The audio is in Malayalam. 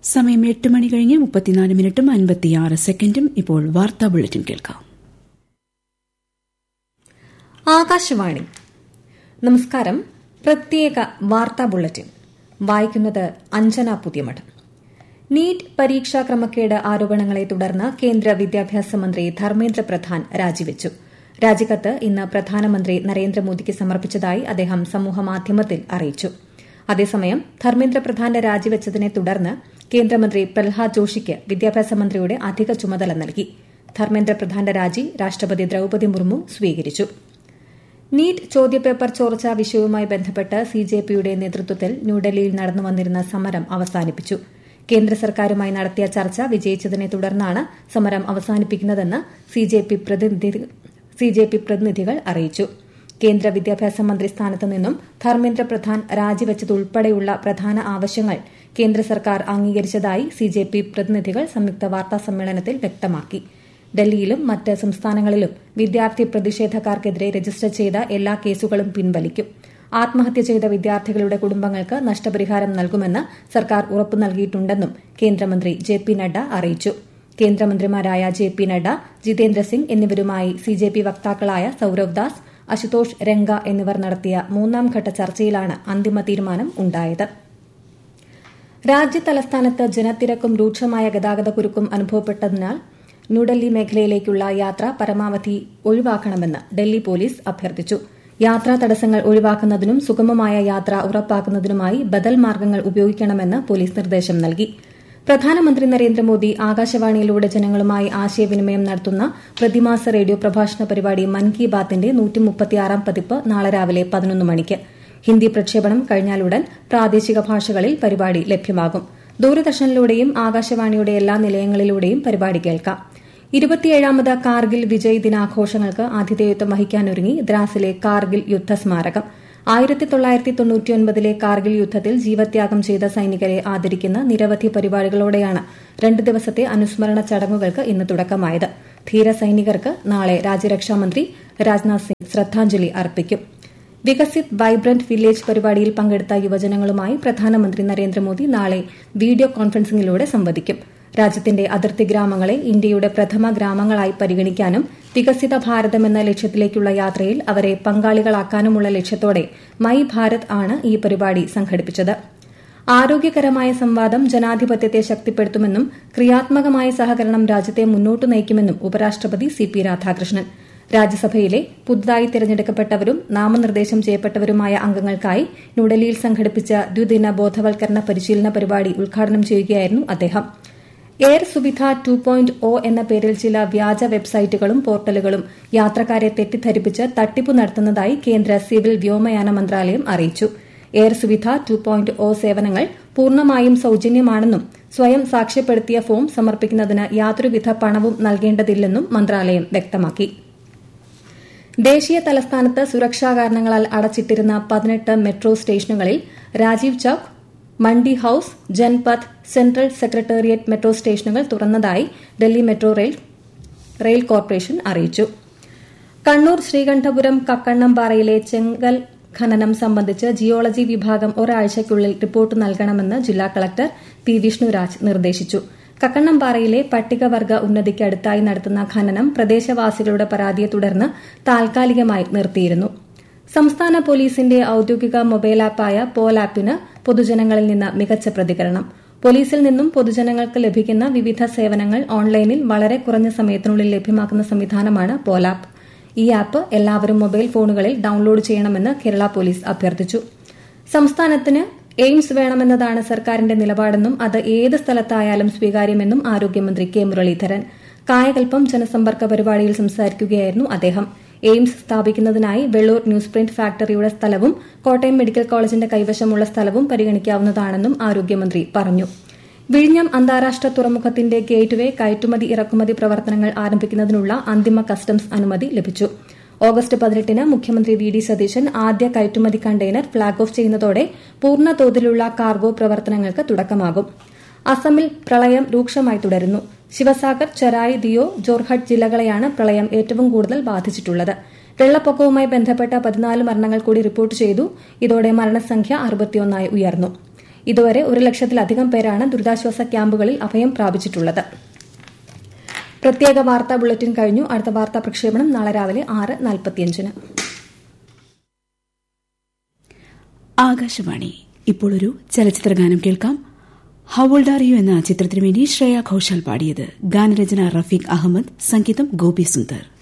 സമയം എട്ട് മണി കഴിഞ്ഞ് മുപ്പത്തിനാല് മിനിറ്റും അൻപത്തിയാറ് സെക്കൻഡും ഇപ്പോൾ വാർത്താ ബുള്ളറ്റിൻ കേൾക്കാം ആകാശവാണി നമസ്കാരം പ്രത്യേക വാർത്താ ബുള്ളറ്റിൻ വായിക്കുന്നത് അഞ്ജന പുതിയമഠം നീറ്റ് പരീക്ഷാ ക്രമക്കേട് ആരോപണങ്ങളെ തുടർന്ന് കേന്ദ്ര വിദ്യാഭ്യാസ മന്ത്രി ധർമ്മേന്ദ്ര പ്രധാൻ രാജിവച്ചു രാജിക്കത്ത് ഇന്ന് പ്രധാനമന്ത്രി നരേന്ദ്രമോദിക്ക് സമർപ്പിച്ചതായി അദ്ദേഹം സമൂഹമാധ്യമത്തിൽ അറിയിച്ചു അതേസമയം ധർമ്മേന്ദ്ര പ്രധാന്റെ രാജിവച്ചതിനെ തുടർന്ന് കേന്ദ്രമന്ത്രി പ്രഹ്ലാദ് ജോഷിക്ക് വിദ്യാഭ്യാസ മന്ത്രിയുടെ അധിക ചുമതല നൽകി ധർമ്മേന്ദ്ര പ്രധാന്റെ രാജി രാഷ്ട്രപതി ദ്രൌപദി മുർമു സ്വീകരിച്ചു നീറ്റ് ചോദ്യപേപ്പർ ചോർച്ചാ വിഷയവുമായി ബന്ധപ്പെട്ട് സിജെപിയുടെ നേതൃത്വത്തിൽ ന്യൂഡൽഹിയിൽ നടന്നുവന്നിരുന്ന സമരം അവസാനിപ്പിച്ചു കേന്ദ്ര സർക്കാരുമായി നടത്തിയ ചർച്ച വിജയിച്ചതിനെ തുടർന്നാണ് സമരം അവസാനിപ്പിക്കുന്നതെന്ന് സിജെപി പ്രതിനിധികൾ അറിയിച്ചു കേന്ദ്ര വിദ്യാഭ്യാസ മന്ത്രി സ്ഥാനത്ത് നിന്നും ധർമ്മേന്ദ്ര പ്രധാൻ രാജിവച്ചതുൾപ്പെടെയുള്ള പ്രധാന ആവശ്യങ്ങൾ കേന്ദ്ര സർക്കാർ അംഗീകരിച്ചതായി സിജെപി പ്രതിനിധികൾ സംയുക്ത വാർത്താ സമ്മേളനത്തിൽ വ്യക്തമാക്കി ഡൽഹിയിലും മറ്റ് സംസ്ഥാനങ്ങളിലും വിദ്യാർത്ഥി പ്രതിഷേധക്കാർക്കെതിരെ രജിസ്റ്റർ ചെയ്ത എല്ലാ കേസുകളും പിൻവലിക്കും ആത്മഹത്യ ചെയ്ത വിദ്യാർത്ഥികളുടെ കുടുംബങ്ങൾക്ക് നഷ്ടപരിഹാരം നൽകുമെന്ന് സർക്കാർ ഉറപ്പു നൽകിയിട്ടുണ്ടെന്നും കേന്ദ്രമന്ത്രി ജെ പി നഡ്ഡ അറിയിച്ചു കേന്ദ്രമന്ത്രിമാരായ ജെ പി നഡ്ഡ ജിതേന്ദ്ര സിംഗ് എന്നിവരുമായി സിജെപി വക്താക്കളായ സൌരവ് ദാസ് അശുതോഷ് രംഗ എന്നിവർ നടത്തിയ മൂന്നാംഘട്ട ചർച്ചയിലാണ് അന്തിമ തീരുമാനം ഉണ്ടായത് രാജ്യതലസ്ഥാനത്ത് ജനത്തിരക്കും രൂക്ഷമായ ഗതാഗതക്കുരുക്കും അനുഭവപ്പെട്ടതിനാൽ ന്യൂഡൽഹി മേഖലയിലേക്കുള്ള യാത്ര പരമാവധി ഒഴിവാക്കണമെന്ന് ഡൽഹി പോലീസ് അഭ്യർത്ഥിച്ചു യാത്രാ തടസ്സങ്ങൾ ഒഴിവാക്കുന്നതിനും സുഗമമായ യാത്ര ഉറപ്പാക്കുന്നതിനുമായി ബദൽ മാർഗ്ഗങ്ങൾ ഉപയോഗിക്കണമെന്ന് പോലീസ് നിർദ്ദേശം നൽകി പ്രധാനമന്ത്രി നരേന്ദ്രമോദി ആകാശവാണിയിലൂടെ ജനങ്ങളുമായി ആശയവിനിമയം നടത്തുന്ന പ്രതിമാസ റേഡിയോ പ്രഭാഷണ പരിപാടി മൻ കി ബാത്തിന്റെ നൂറ്റിമുപ്പത്തിയാറാം പതിപ്പ് നാളെ രാവിലെ പതിനൊന്ന് മണിക്ക് ഹിന്ദി പ്രക്ഷേപണം കഴിഞ്ഞാലുടൻ പ്രാദേശിക ഭാഷകളിൽ പരിപാടി ലഭ്യമാകും ദൂരദർശനിലൂടെയും ആകാശവാണിയുടെ എല്ലാ നിലയങ്ങളിലൂടെയും പരിപാടി കേൾക്കാം ഇരുപത്തിയേഴാമത് കാർഗിൽ വിജയ് ദിനാഘോഷങ്ങൾക്ക് ആതിഥേയത്വം വഹിക്കാനൊരുങ്ങി ദ്രാസിലെ കാർഗിൽ യുദ്ധസ്മാരകം ആയിരത്തി തൊള്ളായിരത്തി തൊണ്ണൂറ്റിയൊൻപതിലെ കാർഗിൽ യുദ്ധത്തിൽ ജീവത്യാഗം ചെയ്ത സൈനികരെ ആദരിക്കുന്ന നിരവധി പരിപാടികളോടെയാണ് രണ്ട് ദിവസത്തെ അനുസ്മരണ ചടങ്ങുകൾക്ക് ഇന്ന് തുടക്കമായത് ധീര സൈനികർക്ക് നാളെ രാജ്യരക്ഷാമന്ത്രി രാജ്നാഥ് സിംഗ് ശ്രദ്ധാഞ്ജലി അർപ്പിക്കും വികസിത് വൈബ്രന്റ് വില്ലേജ് പരിപാടിയിൽ പങ്കെടുത്ത യുവജനങ്ങളുമായി പ്രധാനമന്ത്രി നരേന്ദ്രമോദി നാളെ വീഡിയോ കോൺഫറൻസിംഗിലൂടെ സംവദിക്കും രാജ്യത്തിന്റെ അതിർത്തി ഗ്രാമങ്ങളെ ഇന്ത്യയുടെ പ്രഥമ ഗ്രാമങ്ങളായി പരിഗണിക്കാനും വികസിത ഭാരതം എന്ന ലക്ഷ്യത്തിലേക്കുള്ള യാത്രയിൽ അവരെ പങ്കാളികളാക്കാനുമുള്ള ലക്ഷ്യത്തോടെ മൈ ഭാരത് ആണ് ഈ പരിപാടി സംഘടിപ്പിച്ചത് ആരോഗ്യകരമായ സംവാദം ജനാധിപത്യത്തെ ശക്തിപ്പെടുത്തുമെന്നും ക്രിയാത്മകമായ സഹകരണം രാജ്യത്തെ മുന്നോട്ട് നയിക്കുമെന്നും ഉപരാഷ്ട്രപതി സി പി രാധാകൃഷ്ണൻ രാജ്യസഭയിലെ പുതുതായി തിരഞ്ഞെടുക്കപ്പെട്ടവരും നാമനിർദ്ദേശം ചെയ്യപ്പെട്ടവരുമായ അംഗങ്ങൾക്കായി ന്യൂഡൽഹിയിൽ സംഘടിപ്പിച്ച ദ്വിദിന ബോധവൽക്കരണ പരിശീലന പരിപാടി ഉദ്ഘാടനം ചെയ്യുകയായിരുന്നു അദ്ദേഹം Air Suvidha two point O എന്ന പേരിൽ ചില വ്യാജ വെബ്സൈറ്റുകളും പോർട്ടലുകളും യാത്രക്കാരെ തെറ്റിദ്ധരിപ്പിച്ച് തട്ടിപ്പ് നടത്തുന്നതായി കേന്ദ്ര സിവിൽ വ്യോമയാന മന്ത്രാലയം അറിയിച്ചു Air Suvidha two point O സേവനങ്ങൾ പൂർണ്ണമായും സൌജന്യമാണെന്നും സ്വയം സാക്ഷ്യപ്പെടുത്തിയ ഫോം സമർപ്പിക്കുന്നതിന് യാതൊരുവിധ പണവും നൽകേണ്ടതില്ലെന്നും മന്ത്രാലയം വ്യക്തമാക്കി ദേശീയ തലസ്ഥാനത്ത് സുരക്ഷാ കാരണങ്ങളാൽ അടച്ചിട്ടിരുന്ന പതിനെട്ട് മെട്രോ സ്റ്റേഷനുകളിൽ Rajiv Chowk Mandi House Janpath Central Secretariat metro സ്റ്റേഷനുകൾ തുറന്നതായി Delhi Metro Rail Rail Corporation അറിയിച്ചു കണ്ണൂർ ശ്രീകണ്ഠപുരം കക്കണ്ണംപാറയിലെ ചെങ്കൽ ഖനനം സംബന്ധിച്ച് ജിയോളജി വിഭാഗം ഒരാഴ്ചയ്ക്കുള്ളിൽ റിപ്പോർട്ട് നൽകണമെന്ന് ജില്ലാ കളക്ടർ പി വിഷ്ണുരാജ് നിർദ്ദേശിച്ചു കക്കണ്ണംപാറയിലെ പട്ടികവർഗ ഉന്നതിക്ക് അടുത്തായി നടത്തുന്ന ഖനനം പ്രദേശവാസികളുടെ പരാതിയെ തുടർന്ന് താൽക്കാലികമായി നിർത്തിയിരുന്നു സംസ്ഥാന പോലീസിന്റെ ഔദ്യോഗിക മൊബൈൽ ആപ്പായ പോൽ ആപ്പിന് പൊതുജനങ്ങളിൽ നിന്ന് മികച്ച പ്രതികരണം പോലീസിൽ നിന്നും പൊതുജനങ്ങൾക്ക് ലഭിക്കുന്ന വിവിധ സേവനങ്ങൾ ഓൺലൈനിൽ വളരെ കുറഞ്ഞ സമയത്തിനുള്ളിൽ ലഭ്യമാക്കുന്ന സംവിധാനമാണ് പോൽ ആപ്പ് ഈ ആപ്പ് എല്ലാവരും മൊബൈൽ ഫോണുകളിൽ ഡൌൺലോഡ് ചെയ്യണമെന്ന് കേരള പോലീസ് അഭ്യർത്ഥിച്ചു സംസ്ഥാനത്തിന് എയിംസ് വേണമെന്നതാണ് സർക്കാരിന്റെ നിലപാടെന്നും അത് ഏത് സ്ഥലത്തായാലും സ്വീകാര്യമെന്നും ആരോഗ്യമന്ത്രി കെ മുരളീധരൻ കായകൽപ്പം ജനസമ്പർക്ക പരിപാടിയിൽ സംസാരിക്കുകയായിരുന്നു അദ്ദേഹം എയിംസ് സ്ഥാപിക്കുന്നതിനായി വെള്ളൂർ ന്യൂസ് പ്രിന്റ് ഫാക്ടറിയുടെ സ്ഥലവും കോട്ടയം മെഡിക്കൽ കോളേജിന്റെ കൈവശമുള്ള സ്ഥലവും പരിഗണിക്കാവുന്നതാണെന്നും ആരോഗ്യമന്ത്രി പറഞ്ഞു വിഴിഞ്ഞം അന്താരാഷ്ട്ര തുറമുഖത്തിന്റെ ഗേറ്റ്വേ കയറ്റുമതി ഇറക്കുമതി പ്രവർത്തനങ്ങൾ ആരംഭിക്കുന്നതിനുള്ള അന്തിമ കസ്റ്റംസ് അനുമതി ലഭിച്ചു ഓഗസ്റ്റ് പതിനെട്ടിന് മുഖ്യമന്ത്രി വി ഡി സതീശൻ ആദ്യ കയറ്റുമതി കണ്ടെയ്നർ ഫ്ളാഗ് ഓഫ് ചെയ്യുന്നതോടെ പൂർണ്ണ തോതിലുള്ള കാർഗോ പ്രവർത്തനങ്ങൾക്ക് തുടക്കമാകും അസമിൽ പ്രളയം രൂക്ഷമായി തുടരുന്നു ശിവസാഗർ ചെറായ് ദിയോ ജോർഹട്ട് ജില്ലകളെയാണ് പ്രളയം ഏറ്റവും കൂടുതൽ ബാധിച്ചിട്ടുള്ളത് വെള്ളപ്പൊക്കവുമായി ബന്ധപ്പെട്ട പതിനാല് മരണങ്ങൾ കൂടി റിപ്പോർട്ട് ചെയ്തു ഇതോടെ മരണസംഖ്യ അറുപത്തിയൊന്നായി ഉയർന്നു ഇതുവരെ ഒരു ലക്ഷത്തിലധികം പേരാണ് ദുരിതാശ്വാസ ക്യാമ്പുകളിൽ അഭയം പ്രാപിച്ചിട്ടുള്ളത് പ്രത്യേക വാർത്താ ബുള്ളറ്റിൻ കഴിഞ്ഞു അടുത്ത വാർത്താ പ്രക്ഷേപണം നാളെ രാവിലെ ആറ് നാൽപ്പത്തിയഞ്ചിന് ആകാശവാണി ഇപ്പോൾ ഒരു ചലച്ചിത്രഗാനം കേൾക്കാം ഹവോൾഡാറിയു എന്ന ചിത്രത്തിനു വേണ്ടി ശ്രേയ ഘോഷാൽ പാടിയത് ഗാനരചന റഫീഖ് അഹമ്മദ് സംഗീതം ഗോപി സുന്ദർ